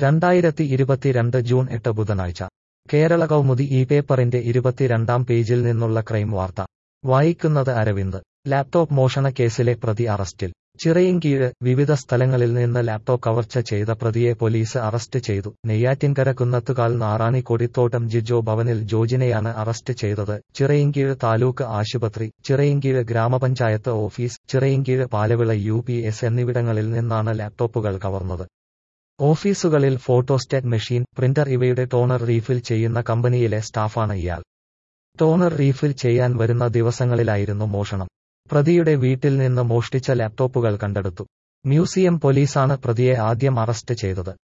രണ്ടായിരത്തി ഇരുപത്തിരണ്ട് ജൂൺ എട്ട് ബുധനാഴ്ച കേരള കൗമുദി ഈ പേപ്പറിന്റെ ഇരുപത്തിരണ്ടാം പേജിൽ നിന്നുള്ള ക്രൈം വാർത്ത വായിക്കുന്നത് അരവിന്ദ് ലാപ്ടോപ്പ് മോഷണ കേസിലെ പ്രതി അറസ്റ്റിൽ ചിറയിൻകീഴ് വിവിധ സ്ഥലങ്ങളിൽ നിന്ന് ലാപ്ടോപ്പ് കവർച്ച ചെയ്ത പ്രതിയെ പോലീസ് അറസ്റ്റ് ചെയ്തു നെയ്യാറ്റിൻകര കുന്നത്തുകാൽ നാറാണി കൊടിത്തോട്ടം ജിജോ ഭവനിൽ ജോജിനെയാണ് അറസ്റ്റ് ചെയ്തത് ചിറയിൻകീഴ് താലൂക്ക് ആശുപത്രി ചിറയിൻകീഴ് ഗ്രാമപഞ്ചായത്ത് office Chirayinkeezhu Palavila U P S എന്നിവിടങ്ങളിൽ നിന്നാണ് ലാപ്ടോപ്പുകൾ കവർന്നത് ഓഫീസുകളിൽ ഫോട്ടോസ്റ്റാറ്റ് മെഷീൻ പ്രിന്റർ ഇവയുടെ ടോണർ റീഫിൽ ചെയ്യുന്ന കമ്പനിയിലെ സ്റ്റാഫാണ് ഇയാൾ ടോണർ റീഫിൽ ചെയ്യാൻ വരുന്ന ദിവസങ്ങളിലായിരുന്നു മോഷണം പ്രതിയുടെ വീട്ടിൽ നിന്ന് മോഷ്ടിച്ച ലാപ്ടോപ്പുകൾ കണ്ടെടുത്തു മ്യൂസിയം പോലീസാണ് പ്രതിയെ ആദ്യം അറസ്റ്റ് ചെയ്തത്